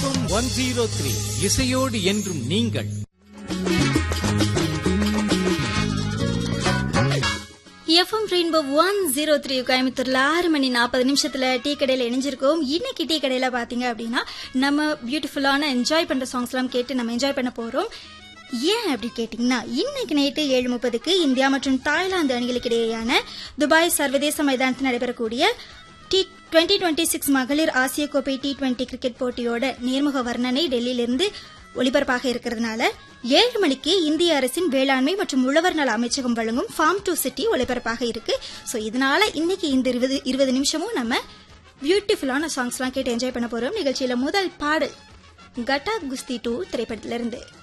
FM one zero three இசையோடு என்றும் நீங்கள் FM Rainbow one zero three கோயம்புத்தூர்ல ஆறு மணி நாற்பது நிமிஷத்துல டீ கடையில இணைஞ்சிருக்கோம் இன்னைக்கு டீ கடையில பாத்தீங்க அப்படின்னா நம்ம பியூட்டிஃபுல்லான என்ஜாய் பண்ற சாங்ஸ் எல்லாம் கேட்டு நம்ம என்ஜாய் பண்ண போறோம் ஏன் அப்படி கேட்டீங்கன்னா இன்னைக்கு நைட்டு ஏழு முப்பதுக்கு இந்தியா மற்றும் தாய்லாந்து அணிகளுக்கு இடையேயான துபாய் சர்வதேச மைதானத்தில் நடைபெறக்கூடிய டி டுவெண்ட்டி டுவெண்ட்டி சிக்ஸ் மகளிர் ஆசிய கோப்பை டி டுவெண்ட்டி கிரிக்கெட் போட்டியோட நேர்முக வர்ணனை டெல்லியிலிருந்து ஒளிபரப்பாக இருக்கிறதுனால ஏழு மணிக்கு இந்திய அரசின் வேளாண்மை மற்றும் உழவர் நல அமைச்சகம் வழங்கும் ஃபார்ம் டு சிட்டி ஒளிபரப்பாக இருக்கு ஸோ இதனால இன்னைக்கு இந்த இருபது இருபது நிமிஷமும் நம்ம பியூட்டிஃபுல்லான சாங்ஸ்லாம் கேட்டு என்ஜாய் பண்ண போறோம் நிகழ்ச்சியில முதல் பாடல் கட்டா குஸ்தி டூ திரைப்படத்திலிருந்து